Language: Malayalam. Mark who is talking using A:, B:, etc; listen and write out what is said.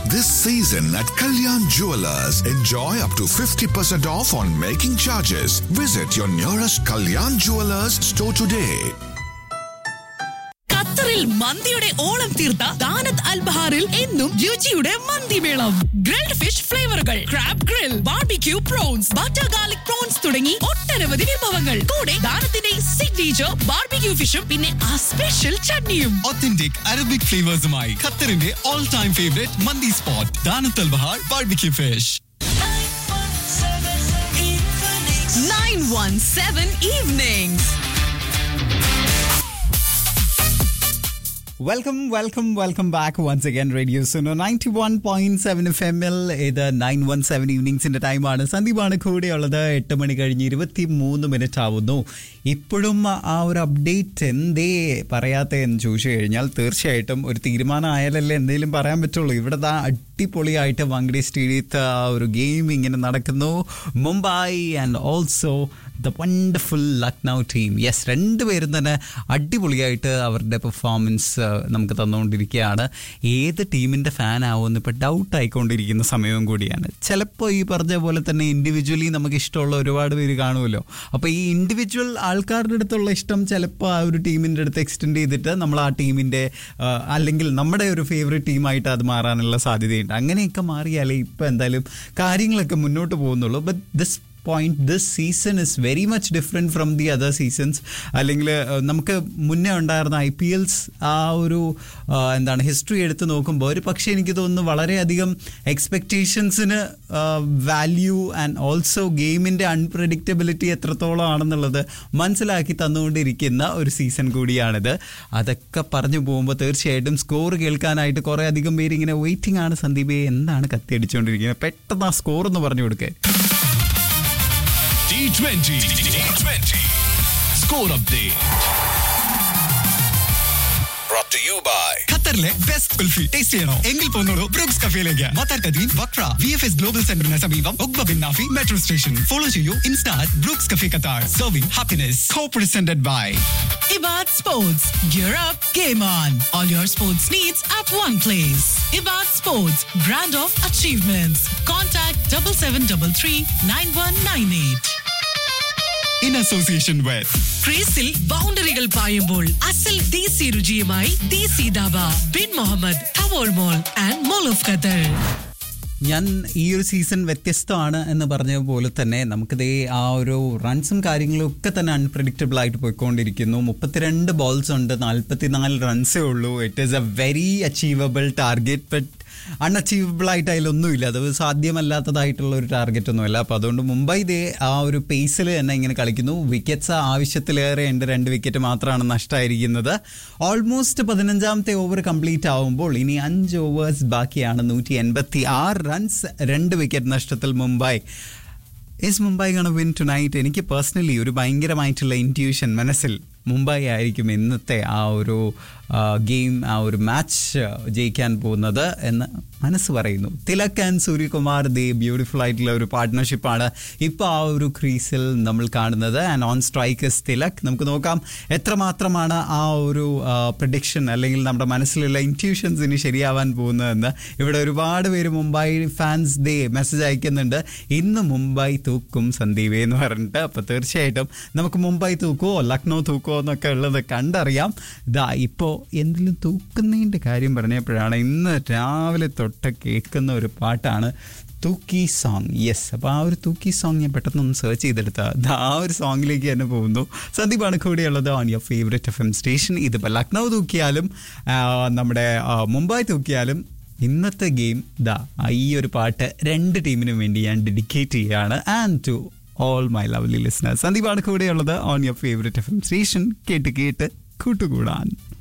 A: this season at Kalyan Jewelers. Enjoy up to 50% off on making charges. Visit your nearest Kalyan Jewelers store today.
B: ഖത്തറിൽ മന്തിയുടെ ഓളം തീർത്ത ദാനത്ത് അൽബഹാറിൽ എന്നും രുചിയുടെ മന്തിമേളം ഗ്രിൽഡ് ഫിഷ് ഫ്ലേവറുകൾ crab grill barbecue prawns butter garlic prawns തുടങ്ങി ഒട്ടനവധി വിഭവങ്ങൾ കൂടെ ദാനത്തിന്റെ സിഗ്നേച്ചർ ബാർബിക്യൂ ഫിഷും പിന്നെ ആ സ്പെഷ്യൽ ചട്നിയും
C: Authentic Arabic flavors-മായി ഖത്തറിന്റെ all time favorite മന്തി spot Danat Al Bahar barbecue fish
B: nine one seven evenings
D: welcome welcome welcome back once again radio Suno ninety one point seven F M എൽ ഇത് നയൻ വൺ സെവൻ ഈവനിങ്സിന്റെ ടൈമാണ് സന്ദീപാണ് കൂടെയുള്ളത് എട്ട് മണി കഴിഞ്ഞ് ഇരുപത്തി മൂന്ന് മിനിറ്റ് ആവുന്നു ഇപ്പോഴും ആ ഒരു അപ്ഡേറ്റ് എന്തേ പറയാത്ത എന്ന് ചോദിച്ചു കഴിഞ്ഞാൽ തീർച്ചയായിട്ടും ഒരു തീരുമാനം ആയാലല്ലേ എന്തെങ്കിലും പറയാൻ പറ്റുള്ളൂ ഇവിടെ ദാ അടിപൊളിയായിട്ട് വങ്കടി സ്റ്റേഡിയത്ത് ആ ഒരു ഗെയിം ഇങ്ങനെ നടക്കുന്നു Mumbai and also the wonderful Lucknow team yes രണ്ടുപേരും തന്നെ അടിപൊളിയായിട്ട് അവരുടെ പെർഫോമൻസ് നമുക്ക് തന്നുകൊണ്ടിരിക്കുകയാണ് ഏത് ടീമിൻ്റെ ഫാൻ ആവുമെന്ന് ഇപ്പോൾ ഡൗട്ട് ആയിക്കൊണ്ടിരിക്കുന്ന സമയവും കൂടിയാണ് ചിലപ്പോൾ ഈ പറഞ്ഞ പോലെ തന്നെ ഇൻഡിവിജ്വലി നമുക്ക് ഇഷ്ടമുള്ള ഒരുപാട് പേര് കാണുമല്ലോ അപ്പോൾ ഈ ഇൻഡിവിജ്വൽ ആൾക്കാരുടെ അടുത്തുള്ള ഇഷ്ടം ചിലപ്പോൾ ആ ഒരു ടീമിൻ്റെ അടുത്ത് എക്സ്റ്റെൻഡ് ചെയ്തിട്ട് നമ്മൾ ആ ടീമിൻ്റെ അല്ലെങ്കിൽ നമ്മുടെ ഒരു ഫേവറേറ്റ് ടീമായിട്ട് അത് മാറാനുള്ള സാധ്യതയുണ്ട് അങ്ങനെയൊക്കെ മാറിയാലേ ഇപ്പോൾ എന്തായാലും കാര്യങ്ങളൊക്കെ മുന്നോട്ട് പോകുന്നുള്ളൂ but this point this season is very much different from the other seasons അല്ലെങ്കിൽ ഏഹ്, നമുക്ക് മുന്നേ ഉണ്ടായിരുന്ന ഐ പി എൽസ് ആ ഒരു ആ, എന്താണ് ഹിസ്റ്ററി എടുത്ത് നോക്കുമ്പോൾ ഒരു പക്ഷേ എനിക്ക് തോന്നുന്നു വളരെയധികം എക്സ്പെക്റ്റേഷൻസിന് വാല്യൂ ആൻഡ് ഓൾസോ ഗെയിമിൻ്റെ അൺപ്രഡിക്റ്റബിലിറ്റി എത്രത്തോളം ആണെന്നുള്ളത് മനസ്സിലാക്കി തന്നുകൊണ്ടിരിക്കുന്ന ഒരു സീസൺ കൂടിയാണിത് അതൊക്കെ പറഞ്ഞു പോകുമ്പോൾ തീർച്ചയായിട്ടും സ്കോർ കേൾക്കാനായിട്ട് കുറേ അധികം പേര് ഇങ്ങനെ വെയിറ്റിംഗ് ആണ് സന്ദീപേ എന്താണ് കത്തിയടിച്ചുകൊണ്ടിരിക്കുന്നത് പെട്ടെന്ന് ആ സ്കോർ എന്ന് പറഞ്ഞു കൊടുക്കേ
C: T20 T20 Score update
A: Brought to you by
C: ഖത്തറിലെ ബെസ്റ്റ് കുൽഫി ടേസ്റ്റ് ചെയ്യണോ എങ്കിൽ പോന്നോളൂ ബ്രൂക്സ് കഫേയിലേക്ക് Matar Qadeem Wakra V F S global സെന്ററിന് സമീപം Okba bin Nafi metro station follow ചെയ്യൂ insta Brooks cafe Qatar serving happiness co presented by
B: Ibad Sports. Gear up, game on. All your sports needs at one place. Ibad Sports, brand of achievements. Contact 7733 9198.
C: In association with
B: ക്രീസിൽ ബൗണ്ടറികൾ പായുമ്പോൾ അസൽ ദേശി രുചിയുമായി Desi Dhaba bin Mohammed Tawar Mall and Mall of Qatar
D: ഞാൻ ഈ ഒരു സീസൺ വ്യത്യസ്തമാണ് എന്ന് പറഞ്ഞ പോലെ തന്നെ നമുക്കിതേ ആ ഒരു റൺസും കാര്യങ്ങളും ഒക്കെ തന്നെ അൺപ്രഡിക്റ്റബിൾ ആയിട്ട് പോയിക്കൊണ്ടിരിക്കുന്നു മുപ്പത്തിരണ്ട് ബോൾസ് ഉണ്ട് നാൽപ്പത്തിനാല് റൺസേ ഉള്ളൂ it is a very achievable target but unachievable ആയിട്ട് അതിലൊന്നുമില്ല അത് സാധ്യമല്ലാത്തതായിട്ടുള്ള ഒരു ടാർഗറ്റ് ഒന്നുമല്ല അപ്പോൾ അതുകൊണ്ട് മുംബൈ ദേ ആ ഒരു പേസിൽ തന്നെ ഇങ്ങനെ കളിക്കുന്നു വിക്കറ്റ്സ് ആവശ്യത്തിലേറെ ഉണ്ട് രണ്ട് വിക്കറ്റ് മാത്രമാണ് നഷ്ടമായിരിക്കുന്നത് ഓൾമോസ്റ്റ് പതിനഞ്ചാമത്തെ ഓവർ കംപ്ലീറ്റ് ആവുമ്പോൾ ഇനി അഞ്ച് ഓവേഴ്സ് ബാക്കിയാണ് നൂറ്റി എൺപത്തി ആറ് റൺസ് രണ്ട് വിക്കറ്റ് നഷ്ടത്തിൽ Mumbai is Mumbai gonna win tonight എനിക്ക് പേഴ്സണലി ഒരു ഭയങ്കരമായിട്ടുള്ള ഇൻറ്റ്യൂഷൻ മനസ്സിൽ മുംബൈ ആയിരിക്കും ഇന്നത്തെ ആ ഒരു ഗെയിം ആ ഒരു മാച്ച് ജയിക്കാൻ പോകുന്നത് എന്ന് മനസ്സ് പറയുന്നു തിലക് ആൻഡ് സൂര്യകുമാർ ദേ ബ്യൂട്ടിഫുൾ ആയിട്ടുള്ള ഒരു പാർട്ട്ണർഷിപ്പാണ് ഇപ്പോൾ ആ ഒരു ക്രീസിൽ നമ്മൾ കാണുന്നത് ആൻഡ് ഓൺ സ്ട്രൈക്കേഴ്സ് തിലക് നമുക്ക് നോക്കാം എത്രമാത്രമാണ് ആ ഒരു പ്രഡിക്ഷൻ അല്ലെങ്കിൽ നമ്മുടെ മനസ്സിലുള്ള ഇൻറ്റ്യൂഷൻസ് ഇനി ശരിയാവാൻ പോകുന്നതെന്ന് ഇവിടെ ഒരുപാട് പേര് മുംബൈ ഫാൻസ് ദേ മെസ്സേജ് അയക്കുന്നുണ്ട് ഇന്ന് മുംബൈ തൂക്കും സന്ദീപേ എന്ന് പറഞ്ഞിട്ട് അപ്പോൾ തീർച്ചയായിട്ടും നമുക്ക് മുംബൈ തൂക്കുമോ ലക്നൗ തൂക്കുമോ എന്നൊക്കെ ഉള്ളത് കണ്ടറിയാം ഇതാ ഇപ്പോൾ എന്തെങ്കിലും തൂക്കുന്നതിൻ്റെ കാര്യം പറഞ്ഞപ്പോഴാണ് ഇന്ന് രാവിലെ തൊട്ട് കേൾക്കുന്ന ഒരു പാട്ടാണ് തൂക്കി സോങ് യെസ് അപ്പോൾ ആ ഒരു തൂക്കി സോങ് ഞാൻ പെട്ടെന്നൊന്ന് സെർച്ച് ചെയ്തെടുത്ത ആ ഒരു സോങ്ങിലേക്ക് തന്നെ പോകുന്നു സന്ദീപാണ് കൂടെയുള്ളത് on your favourite F M station ഇതിപ്പോൾ ലക്നൗ തൂക്കിയാലും ആ, നമ്മുടെ ആ, മുംബൈ തൂക്കിയാലും ഇന്നത്തെ ഗെയിം ദാ ഈ ഒരു പാട്ട് രണ്ട് ടീമിനും വേണ്ടി ഞാൻ ഡെഡിക്കേറ്റ് ചെയ്യുകയാണ് and to all my lovely listeners സന്ദീപാണ് കൂടെയുള്ളത് on your favourite F M station കേട്ട് കേട്ട് കൂട്ടുകൂടാൻ